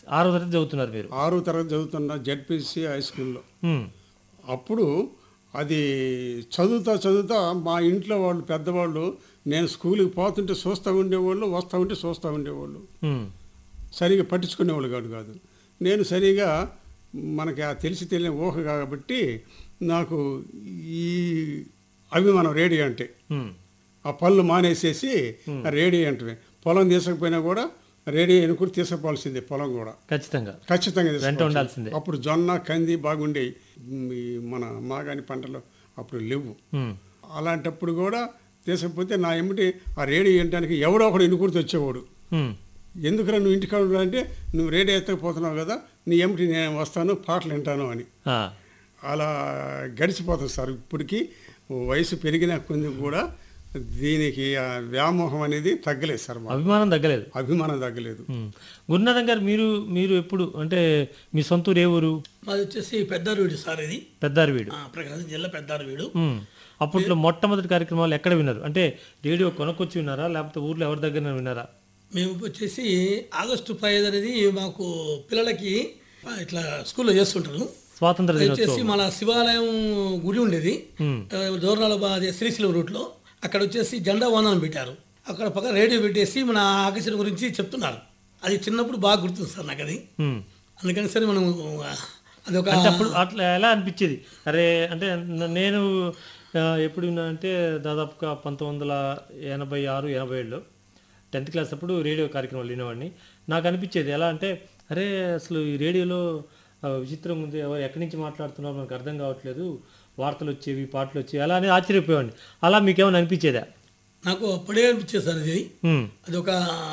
ఆరో తరగతి చదువుతున్నారు మీరు ఆరో తరగతి చదువుతున్న జెడ్పిసి హై స్కూల్లో ఉమ్, అప్పుడు అది చదువుతా చదువుతా మా ఇంట్లో వాళ్ళు పెద్దవాళ్ళు నేను స్కూల్కి పోతుంటే చూస్తూ ఉండేవాళ్ళు వస్తూ ఉంటే చూస్తూ ఉండేవాళ్ళు ఉమ్, సరిగా పట్టించుకునేవాళ్ళు కాదు కాదు నేను సరిగా మనకి ఆ తెలిసి తెలియని ఊహ కాబట్టి నాకు ఈ అభిమానం రేడియో అంటే ఉమ్, ఆ పనులు మానేసేసి ఆ రేడియో అంటే పొలం తీసుకపోయినా కూడా రేడియో ఎనుకుని తీసుకుపోవాల్సిందే పొలం కూడా ఖచ్చితంగా ఖచ్చితంగా వెంట తీసుకోవాల్సిందే. ఉండాల్సిందే. అప్పుడు జొన్న కంది బాగుండేవి ఉమ్, ఈ మన మాగాని పంటలు అప్పుడు లేవు ఉమ్, అలాంటప్పుడు కూడా తీసుకపోతే నా ఎమ్మటి ఆ రేడియో వినడానికి ఎవడో ఒకడు ఎన్నుకుడితే వచ్చేవాడు ఉమ్, ఎందుకురా నువ్వు ఇంటికాడ ఉన్నావు అంటే నువ్వు రేడియో ఎత్తకపోతున్నావు కదా నీ ఎమ్మటి నేను వస్తాను పాటలు వింటాను అని ఆ, అలా గడిచిపోతుంది సార్ ఇప్పటికీ వయసు పెరిగిన కొంది కూడా దీనికి ఆ వ్యామోహం అనేది తగ్గలేదు సార్ మాకు. అభిమానం తగ్గలేదు అభిమానం తగ్గలేదు ఉమ్. గురునాథం గారు మీరు మీరు ఎప్పుడు అంటే మీ సొంత ఊరు ఏ ఊరు మాది వచ్చేసి పెద్దారువీడు సార్ ఇది పెద్దారివీడు ఆ, ప్రకాశం జిల్లా పెద్దారువీడు ఉమ్. అప్పట్లో మొట్టమొదటి కార్యక్రమాలు ఎక్కడ విన్నారు అంటే రేడియో కొనుక్కొచ్చి విన్నారా లేకపోతే ఊర్లో ఎవరి దగ్గర విన్నారా మేము వచ్చేసి ఆగస్టు పైదు అనేది మాకు పిల్లలకి ఆ, ఇట్లా స్కూల్లో చేస్తుంటారు స్వాతంత్ర అది దినోత్సవం వచ్చేసి మన శివాలయం గుడి ఉండేది ఉమ్. ఆ, దూరణాల బా- అదే శ్రీశైలం రూట్లో అక్కడ వచ్చేసి జెండా వందనం పెట్టారు అక్కడ పక్కన రేడియో పెట్టేసి మన ఆకర్షణ గురించి చెప్తున్నారు అది చిన్నప్పుడు బాగా గుర్తుంది సార్ నాకు అది ఉమ్. అందుకని సరే మనం ఆ, అదొక అంటే అప్పుడు అట్లా ఎలా అనిపించేది అరే అంటే న- నేను ఆ, ఎప్పుడు విన్నా అంటే దాదాపుగా పంతొమ్మిది వందల ఎనభై ఆరు ఎనభై ఏడులో టెన్త్ క్లాస్ అప్పుడు రేడియో కార్యక్రమాలు వినేవాడిని నాకు అనిపించేది ఎలా అంటే అరే అసలు ఈ రేడియోలో ఆ, విచిత్రం ఉంది ఎవరు ఎక్కడి నుంచి మాట్లాడుతున్నారో మనకు అర్థం కావట్లేదు వార్తలు వచ్చేవి పాటలు వచ్చేవి అలా అని ఆశ్చర్యపోయేవాడిని అలా మీకేమైనా అనిపించేదా నాకు అప్పుడే అనిపించేది సార్ ఇది ఉమ్, అదొక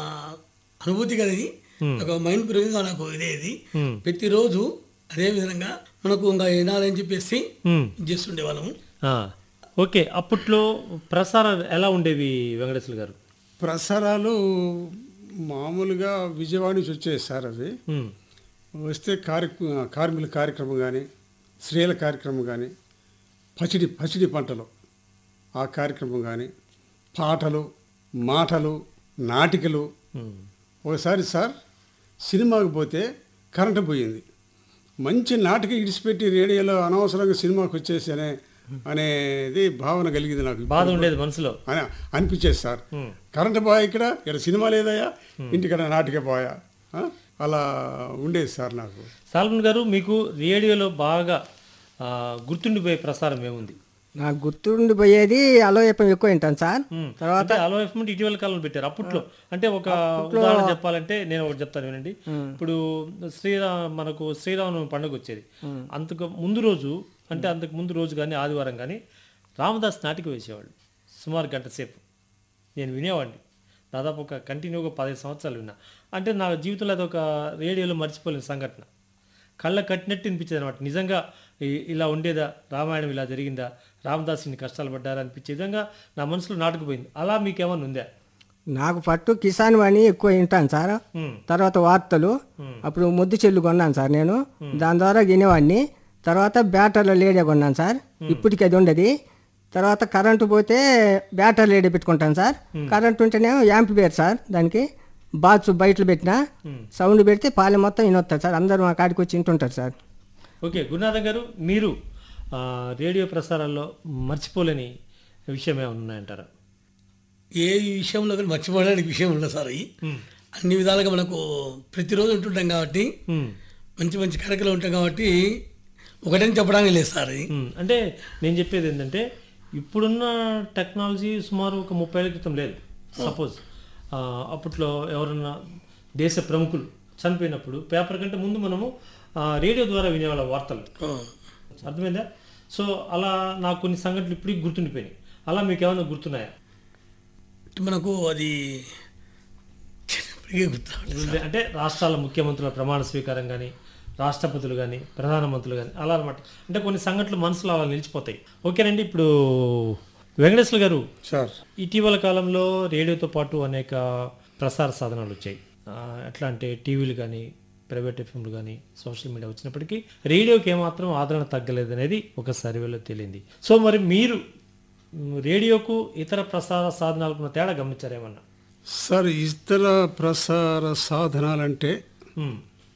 అనుభూతి కదా ఇది ఒక మైండ్ పరంగా నాకు ఇదే ఇది ఉమ్, ప్రతిరోజు అదే విధంగా మనకు ఇంకా వినాలని చెప్పేసి ఉమ్. చేస్తుండే వాళ్ళము ఆ, ఓకే అప్పట్లో ప్రసారాలు ఎలా ఉండేవి వెంకటేశ్వర గారు ప్రసారాలు మామూలుగా విజయవాడ నుంచి వచ్చేది సార్ అవి ఉమ్, వస్తే కార్య కార్మికుల కార్యక్రమం కానీ స్త్రీల కార్యక్రమం కానీ పసిడి పసిడి పంటలు ఆ కార్యక్రమం కానీ పాటలు మాటలు నాటికలు ఉమ్, ఒకసారి సార్ సినిమాకి పోతే కరెంటు పోయింది మంచి నాటిక ఇడిచిపెట్టి రేడియోలో అనవసరంగా సినిమాకి వచ్చేసి అనే అనేది భావన కలిగింది నాకు బాధ ఉండేది మనసులో అని అనిపించేది సార్ ఉమ్. కరెంటు పోయా ఇక్కడ ఇక్కడ సినిమా లేదయ్యా ఇంటికడ నాటిక పోయా ఆ? అలా ఉండేది సార్ నాకు సాల్మన్ గారు మీకు రేడియోలో బాగా ఆ, గుర్తుండిపోయే ప్రసారం ఏముంది నాకు గుర్తుండిపోయేది అలోయపం ఎక్కువ వింటాను సార్ ఉమ్. తర్వాత అంటే అలో ఎఫ్ఎం ఇటీవల కాలంలో పెట్టారు అప్పట్లో అంటే ఒక ఉదాహరణ చెప్పాలంటే నేను ఒకటి చెప్తాను వినండి ఇప్పుడు శ్రీరామ్ మనకు శ్రీరామనవమి పండుగ వచ్చేది అంతకు ముందు రోజు అంటే అంతకు ముందు రోజు కానీ ఆదివారం కానీ రామదాస్ నాటిక వేసేవాళ్ళు సుమారు గంట సేపు నేను వినేవాడిని దాదాపు ఒక కంటిన్యూగా పదిహేను సంవత్సరాలు విన్నా అంటే నా జీవితంలో అది ఒక రేడియోలో మర్చిపోలేని సంఘటన కళ్ళ కట్టినట్టు అనిపించేది అనమాట నిజంగా ఈ- ఇలా ఉండేదా రామాయణం ఇలా జరిగిందా రామదాస్ ఇన్ని కష్టాలు పడ్డారా అనిపించే విధంగా నా మనసులో నాటుకుపోయింది అలా మీకేమన్నా ఉందా నాకు పట్టు కిసాన్ వాణి ఎక్కువ వింటాను సార్ ఉమ్, తర్వాత వార్తలు అప్పుడు ముద్దు చెల్లు కొన్నాను సార్ నేను దాని ద్వారా వినేవాడిని తర్వాత బ్యాటర్లో లేడే కొన్నాను సార్ ఇప్పటికి అది ఉండదు తర్వాత కరెంటు పోతే బ్యాటర్ లేడే పెట్టుకుంటాను సార్ కరెంట్ ఉంటేనేమో యాంప్ పేరు సార్ దానికి బాత్స్ బయటలో పెట్టినా సౌండ్ పెడితే పాలెం మొత్తం వినొస్తారు సార్ అందరూ మా కాడికి వచ్చి వింటుంటారు సార్ ఓకే గురునాథం గారు మీరు ఆ, రేడియో ప్రసారాల్లో మర్చిపోలేని విషయం ఏమైనా ఉన్నాయంటారా ఏ విషయంలో కానీ మర్చిపోవడానికి విషయం ఉండదు సార్ అవి అన్ని విధాలుగా మనకు ప్రతిరోజు ఉంటుంటాం కాబట్టి ఉమ్, మంచి మంచి కార్యక్రమాలు ఉంటాం కాబట్టి ఒకటని చెప్పడానికి లేదు సార్ అది ఉమ్, అంటే నేను చెప్పేది ఏంటంటే ఇప్పుడున్న టెక్నాలజీ సుమారు ఒక ముప్పై ఏళ్ళ క్రితం లేదు సపోజ్ అప్పట్లో ఎవరన్నా దేశ ప్రముఖులు చనిపోయినప్పుడు పేపర్ కంటే ముందు మనము ఆ, రేడియో ద్వారా వినేవాళ్ళ వార్తలు ఆ. అర్థమైందా సో అలా నాకు కొన్ని సంఘటనలు ఇప్పటికి గుర్తుండిపోయినాయి అలా మీకు ఏమైనా గుర్తున్నాయా మనకు అది ఇప్పటికీ గుర్తు రావట్లేదు. అంటే రాష్ట్రాల ముఖ్యమంత్రుల ప్రమాణ స్వీకారం కానీ రాష్ట్రపతులు కానీ ప్రధానమంత్రులు కానీ అలా అనమాట అంటే కొన్ని సంఘటనలు మనసులో అలా నిలిచిపోతాయి ఓకేనండి ఇప్పుడు వెంకటేశ్వర గారు సార్ ఇటీవల కాలంలో రేడియోతో పాటు అనేక ప్రసార సాధనాలు వచ్చాయి ఆ, ఎట్లా అంటే టీవీలు కానీ ప్రైవేట్ ఎఫ్ఎంలు కానీ సోషల్ మీడియా వచ్చినప్పటికీ రేడియోకి ఏమాత్రం ఆదరణ తగ్గలేదు అనేది ఒక సర్వేలో తేలింది సో మరి మీరు మ్, రేడియోకు ఇతర ప్రసార సాధనాలకు ఉన్న తేడా గమనించారేమన్నా సార్ ఇతర ప్రసార సాధనాలంటే మ్,